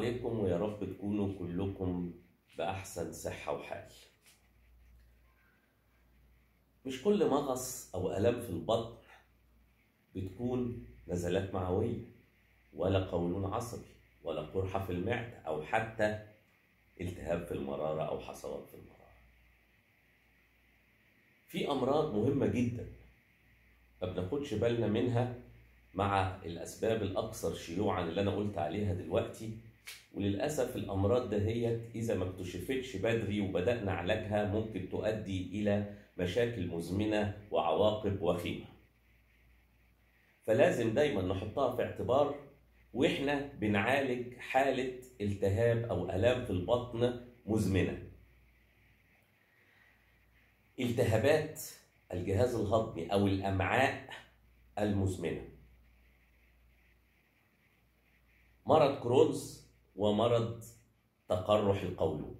عليكم ويا رب تكونوا كلكم بأحسن صحة وحال مش كل مغص أو ألم في البطن بتكون نزلات معوية ولا قولون عصبي ولا قرحة في المعدة أو حتى التهاب في المرارة أو حصوات في المرارة في أمراض مهمة جدا ما بناخدش بالنا منها مع الأسباب الأكثر شيوعا اللي أنا قلت عليها دلوقتي وللأسف الأمراض دهيت إذا ما اكتشفتش بدري وبدأنا علاجها ممكن تؤدي إلى مشاكل مزمنة وعواقب وخيمة فلازم دايما نحطها في اعتبار واحنا بنعالج حالة التهاب أو آلام في البطن مزمنة التهابات الجهاز الهضمي أو الأمعاء المزمنة مرض كرونز ومرض تقرح القولون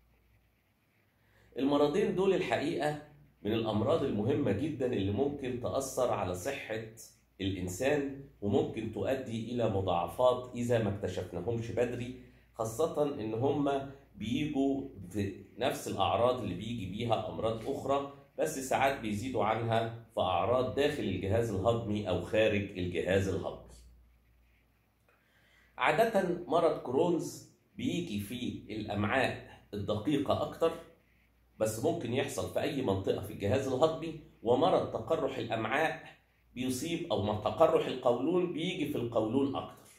المرضين دول الحقيقة من الأمراض المهمة جدا اللي ممكن تأثر على صحة الإنسان وممكن تؤدي إلى مضاعفات إذا ما اكتشفناهمش بدري خاصة إن هم بيجوا في نفس الأعراض اللي بيجي بيها أمراض أخرى بس ساعات بيزيدوا عنها في أعراض داخل الجهاز الهضمي أو خارج الجهاز الهضمي عادة مرض كرونز بيجي في الأمعاء الدقيقة أكتر بس ممكن يحصل في أي منطقة في الجهاز الهضمي ومرض تقرح الأمعاء بيصيب أو ما تقرح القولون بيجي في القولون أكتر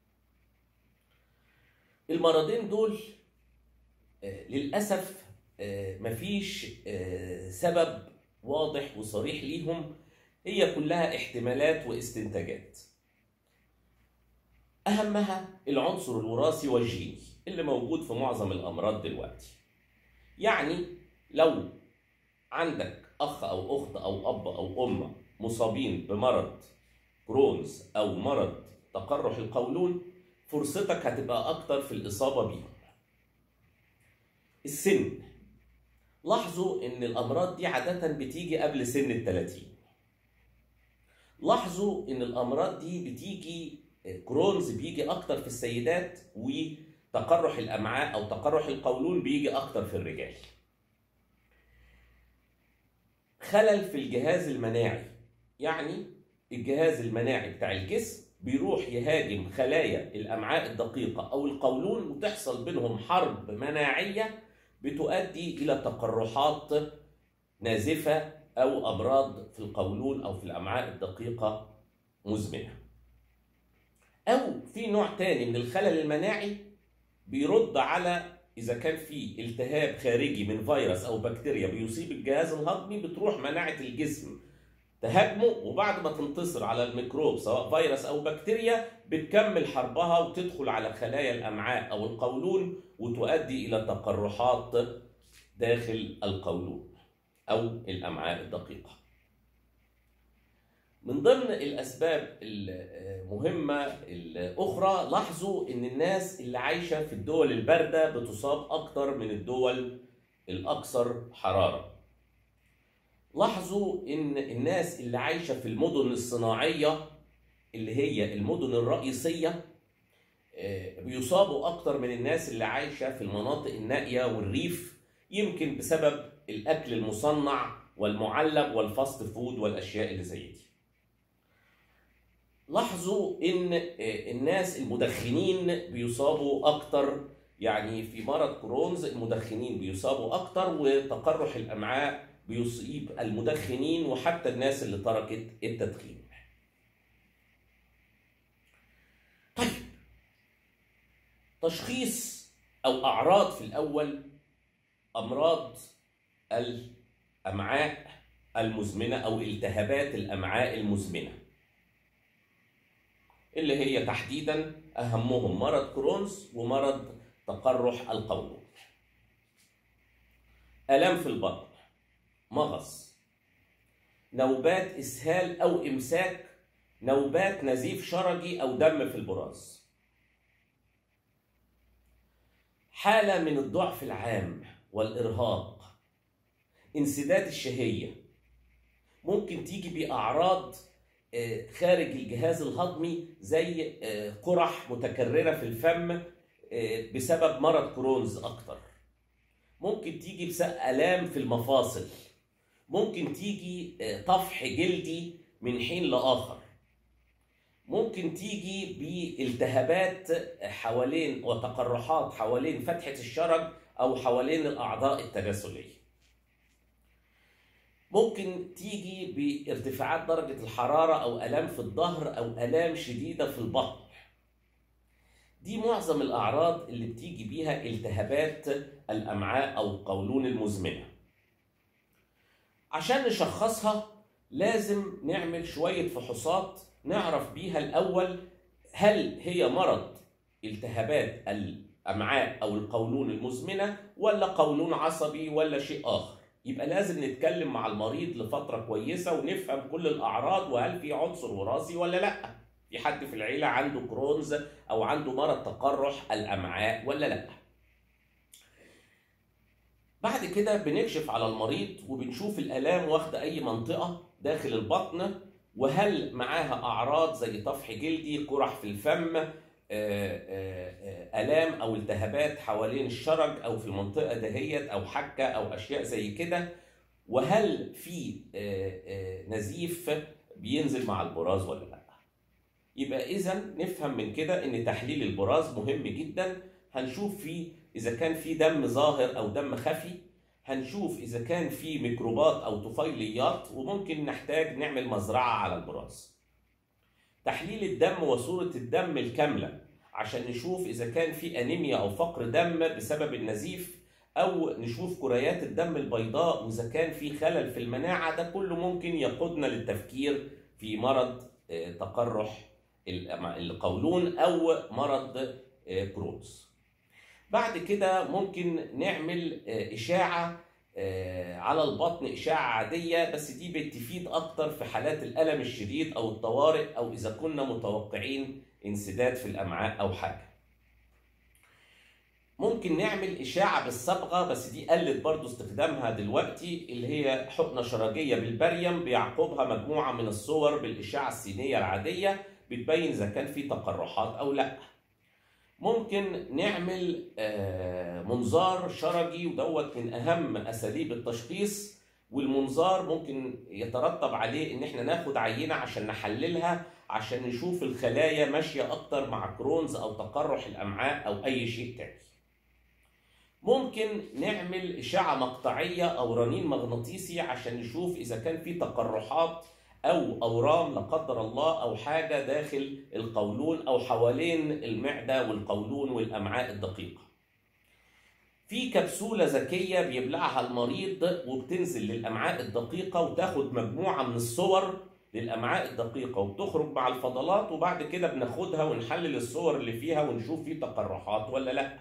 المرضين دول آه، للأسف آه، مفيش آه، سبب واضح وصريح ليهم هي كلها احتمالات واستنتاجات أهمها العنصر الوراثي والجيني اللي موجود في معظم الأمراض دلوقتي يعني لو عندك أخ أو أخت أو أب أو أم مصابين بمرض كرونز أو مرض تقرح القولون فرصتك هتبقى أكتر في الإصابة بيهم السن لاحظوا إن الأمراض دي عادة بتيجي قبل سن الثلاثين لاحظوا إن الأمراض دي بتيجي كرونز بيجي أكتر في السيدات وتقرح الأمعاء أو تقرح القولون بيجي أكتر في الرجال خلل في الجهاز المناعي يعني الجهاز المناعي بتاع الجسم بيروح يهاجم خلايا الامعاء الدقيقه او القولون وتحصل بينهم حرب مناعيه بتؤدي الى تقرحات نازفه او امراض في القولون او في الامعاء الدقيقه مزمنه. او في نوع تاني من الخلل المناعي بيرد على اذا كان في التهاب خارجي من فيروس او بكتيريا بيصيب الجهاز الهضمي بتروح مناعه الجسم تهاجمه وبعد ما تنتصر على الميكروب سواء فيروس او بكتيريا بتكمل حربها وتدخل على خلايا الامعاء او القولون وتؤدي الى تقرحات داخل القولون او الامعاء الدقيقه. من ضمن الاسباب المهمه الاخرى لاحظوا ان الناس اللي عايشه في الدول البارده بتصاب اكتر من الدول الاكثر حراره. لاحظوا ان الناس اللي عايشه في المدن الصناعيه اللي هي المدن الرئيسيه بيصابوا اكتر من الناس اللي عايشه في المناطق النائيه والريف يمكن بسبب الاكل المصنع والمعلب والفاست فود والاشياء اللي زي دي لاحظوا ان الناس المدخنين بيصابوا اكتر يعني في مرض كرونز المدخنين بيصابوا اكتر وتقرح الامعاء بيصيب المدخنين وحتى الناس اللي تركت التدخين طيب تشخيص او اعراض في الاول امراض الامعاء المزمنه او التهابات الامعاء المزمنه اللي هي تحديدا اهمهم مرض كرونز ومرض تقرح القولون الام في البطن مغص نوبات اسهال او امساك نوبات نزيف شرجي او دم في البراز حاله من الضعف العام والارهاق انسداد الشهيه ممكن تيجي باعراض خارج الجهاز الهضمي زي قرح متكرره في الفم آه، بسبب مرض كرونز اكتر ممكن تيجي بسبب الام في المفاصل ممكن تيجي آه، طفح جلدي من حين لاخر ممكن تيجي بالتهابات حوالين وتقرحات حوالين فتحة الشرج أو حوالين الأعضاء التناسلية ممكن تيجي بارتفاعات درجة الحرارة أو آلام في الظهر أو آلام شديدة في البطن دي معظم الأعراض اللي بتيجي بيها التهابات الأمعاء أو القولون المزمنة عشان نشخصها لازم نعمل شوية فحوصات نعرف بيها الأول هل هي مرض التهابات الأمعاء أو القولون المزمنة ولا قولون عصبي ولا شيء آخر يبقى لازم نتكلم مع المريض لفترة كويسة ونفهم كل الأعراض وهل في عنصر وراثي ولا لأ في حد في العيلة عنده كرونز أو عنده مرض تقرح الأمعاء ولا لأ بعد كده بنكشف على المريض وبنشوف الآلام واخدة أي منطقة داخل البطن وهل معاها أعراض زي طفح جلدي قرح في الفم آه، آه، آه، آلام أو التهابات حوالين الشرج أو في المنطقة دهيت أو حكة أو أشياء زي كده وهل في آه، آه، نزيف بينزل مع البراز ولا لا يبقى إذا نفهم من كده إن تحليل البراز مهم جدا هنشوف فيه إذا كان في دم ظاهر أو دم خفي هنشوف إذا كان في ميكروبات أو طفيليات وممكن نحتاج نعمل مزرعة على البراز تحليل الدم وصورة الدم الكاملة عشان نشوف إذا كان في أنيميا أو فقر دم بسبب النزيف أو نشوف كريات الدم البيضاء وإذا كان في خلل في المناعة ده كله ممكن يقودنا للتفكير في مرض آه، تقرح الأم- القولون أو مرض آه، كرونز بعد كده ممكن نعمل آه، إشاعة آه، على البطن إشاعة عادية بس دي بتفيد أكتر في حالات الألم الشديد أو الطوارئ أو إذا كنا متوقعين انسداد في الأمعاء أو حاجة ممكن نعمل إشاعة بالصبغة بس دي قلت برضو استخدامها دلوقتي اللي هي حقنة شرجية بالبريم بيعقبها مجموعة من الصور بالإشاعة السينية العادية بتبين إذا كان في تقرحات أو لأ ممكن نعمل آه، منظار شرجي ودوت من اهم اساليب التشخيص والمنظار ممكن يترتب عليه ان احنا ناخد عينه عشان نحللها عشان نشوف الخلايا ماشيه اكتر مع كرونز او تقرح الامعاء او اي شيء تاني ممكن نعمل اشعه مقطعيه او رنين مغناطيسي عشان نشوف اذا كان في تقرحات او اورام لا قدر الله او حاجه داخل القولون او حوالين المعده والقولون والامعاء الدقيقه في كبسوله ذكيه بيبلعها المريض وبتنزل للامعاء الدقيقه وتاخد مجموعه من الصور للامعاء الدقيقه وبتخرج مع الفضلات وبعد كده بناخدها ونحلل الصور اللي فيها ونشوف في تقرحات ولا لا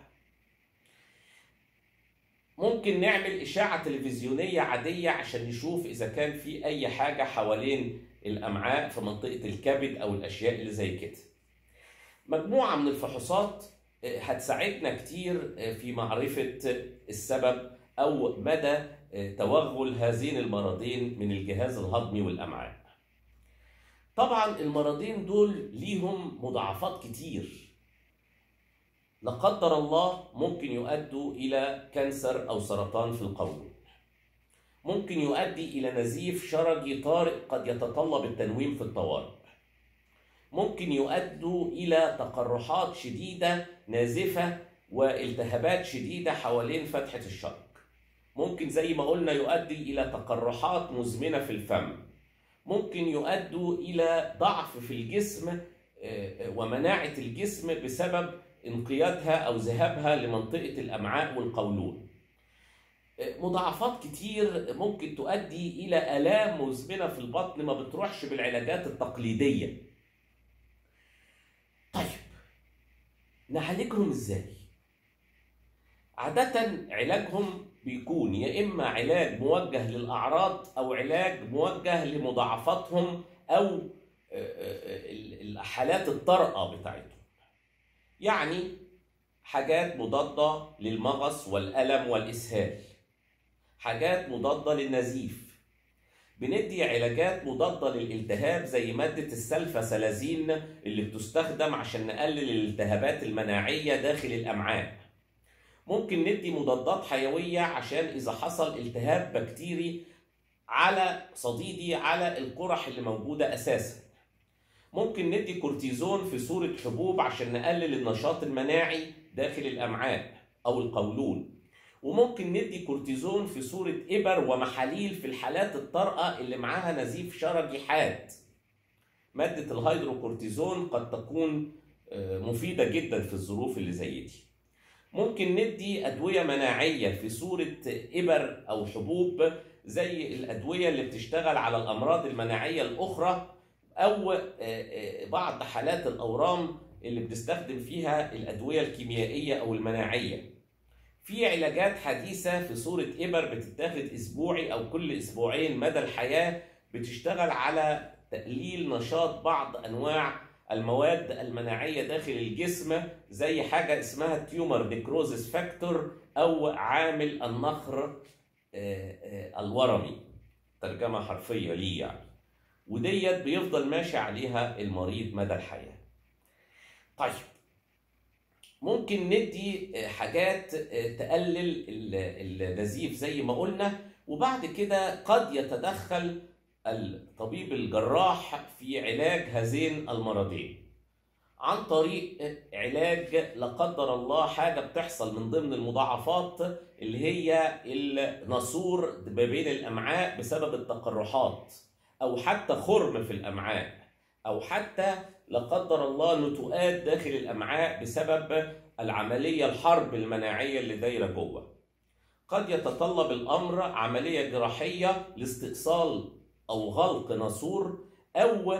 ممكن نعمل إشاعة تلفزيونية عادية عشان نشوف إذا كان في أي حاجة حوالين الأمعاء في منطقة الكبد أو الأشياء اللي زي كده. مجموعة من الفحوصات آه، هتساعدنا كتير آه، في معرفة السبب أو مدى آه، توغل هذين المرضين من الجهاز الهضمي والأمعاء. طبعا المرضين دول ليهم مضاعفات كتير لا قدر الله ممكن يؤدوا إلى كانسر أو سرطان في القولون ممكن يؤدي إلى نزيف شرجي طارئ قد يتطلب التنويم في الطوارئ ممكن يؤدوا إلى تقرحات شديدة نازفة والتهابات شديدة حوالين فتحة الشرج ممكن زي ما قلنا يؤدي إلى تقرحات مزمنة في الفم ممكن يؤدوا إلى ضعف في الجسم آه، آه، ومناعة الجسم بسبب انقيادها او ذهابها لمنطقه الامعاء والقولون. مضاعفات كتير ممكن تؤدي الى الام مزمنه في البطن ما بتروحش بالعلاجات التقليديه. طيب نعالجهم ازاي؟ عادة علاجهم بيكون يا اما علاج موجه للاعراض او علاج موجه لمضاعفاتهم او آه، آه، الحالات الطارئه بتاعتهم. يعني حاجات مضادة للمغص والألم والإسهال حاجات مضادة للنزيف بندي علاجات مضادة للالتهاب زي مادة السلفاسلازين اللي بتستخدم عشان نقلل الالتهابات المناعية داخل الأمعاء ممكن ندي مضادات حيوية عشان إذا حصل التهاب بكتيري على صديدي على القرح اللي موجودة أساسا ممكن ندي كورتيزون في صورة حبوب عشان نقلل النشاط المناعي داخل الأمعاء أو القولون وممكن ندي كورتيزون في صورة إبر ومحاليل في الحالات الطارئة اللي معاها نزيف شرجي حاد مادة الهيدروكورتيزون قد تكون مفيدة جدا في الظروف اللي زي دي ممكن ندي أدوية مناعية في صورة إبر أو حبوب زي الأدوية اللي بتشتغل على الأمراض المناعية الأخرى أو بعض حالات الأورام اللي بنستخدم فيها الأدوية الكيميائية أو المناعية في علاجات حديثة في صورة إبر بتتاخد أسبوعي أو كل أسبوعين مدى الحياة بتشتغل على تقليل نشاط بعض أنواع المواد المناعية داخل الجسم زي حاجة اسمها تيومر نيكروزيس فاكتور أو عامل النخر الورمي ترجمة حرفية ليه يعني وديت بيفضل ماشي عليها المريض مدى الحياة طيب ممكن ندي حاجات تقلل النزيف زي ما قلنا وبعد كده قد يتدخل الطبيب الجراح في علاج هذين المرضين عن طريق علاج لا قدر الله حاجة بتحصل من ضمن المضاعفات اللي هي الناسور ما بين الأمعاء بسبب التقرحات أو حتى خرم في الأمعاء أو حتى لا قدر الله نتوءات داخل الأمعاء بسبب العملية الحرب المناعية اللي دايرة جوه قد يتطلب الأمر عملية جراحية لاستئصال أو غلق ناسور أو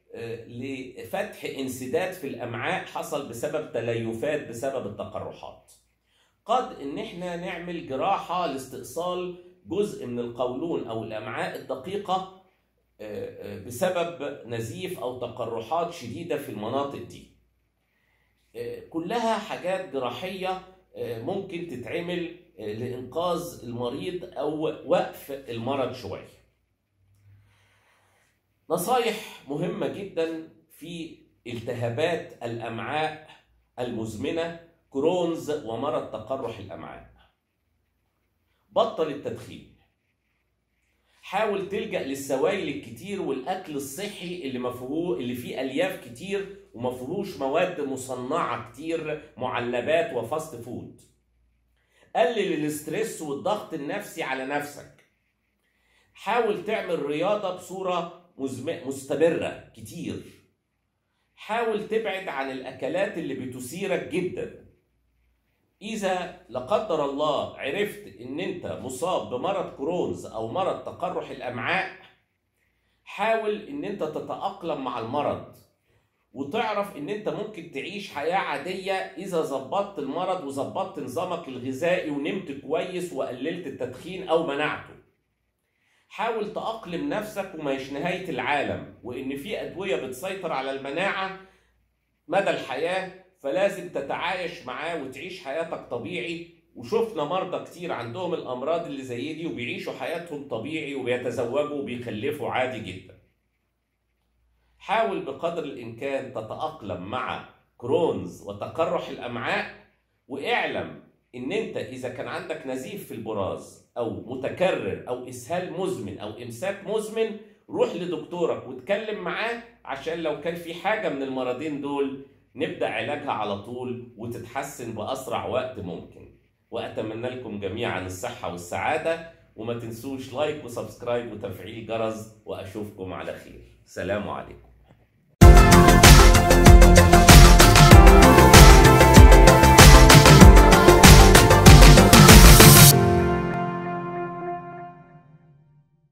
لفتح انسداد في الأمعاء حصل بسبب تليفات بسبب التقرحات قد إن إحنا نعمل جراحة لاستئصال جزء من القولون أو الأمعاء الدقيقة بسبب نزيف أو تقرحات شديدة في المناطق دي كلها حاجات جراحية ممكن تتعمل لإنقاذ المريض أو وقف المرض شوية نصايح مهمة جدا في التهابات الأمعاء المزمنة كرونز ومرض تقرح الأمعاء بطل التدخين حاول تلجأ للسوائل الكتير والأكل الصحي اللي مفهوه اللي فيه ألياف كتير ومفهوش مواد مصنعة كتير معلبات وفاست فود قلل الاسترس والضغط النفسي على نفسك حاول تعمل رياضة بصورة مستمرة كتير حاول تبعد عن الأكلات اللي بتثيرك جدا إذا لا قدر الله عرفت إن أنت مصاب بمرض كرونز أو مرض تقرح الأمعاء حاول إن أنت تتأقلم مع المرض وتعرف إن أنت ممكن تعيش حياة عادية إذا ظبطت المرض وظبطت نظامك الغذائي ونمت كويس وقللت التدخين أو منعته. حاول تأقلم نفسك وماهيش نهاية العالم وإن في أدوية بتسيطر على المناعة مدى الحياة فلازم تتعايش معاه وتعيش حياتك طبيعي وشفنا مرضى كتير عندهم الامراض اللي زي دي وبيعيشوا حياتهم طبيعي وبيتزوجوا وبيخلفوا عادي جدا حاول بقدر الامكان تتاقلم مع كرونز وتقرح الامعاء واعلم ان انت اذا كان عندك نزيف في البراز او متكرر او اسهال مزمن او امساك مزمن روح لدكتورك واتكلم معاه عشان لو كان في حاجه من المرضين دول نبدا علاجها على طول وتتحسن باسرع وقت ممكن واتمنى لكم جميعا الصحه والسعاده وما تنسوش لايك وسبسكرايب وتفعيل جرس واشوفكم على خير سلام عليكم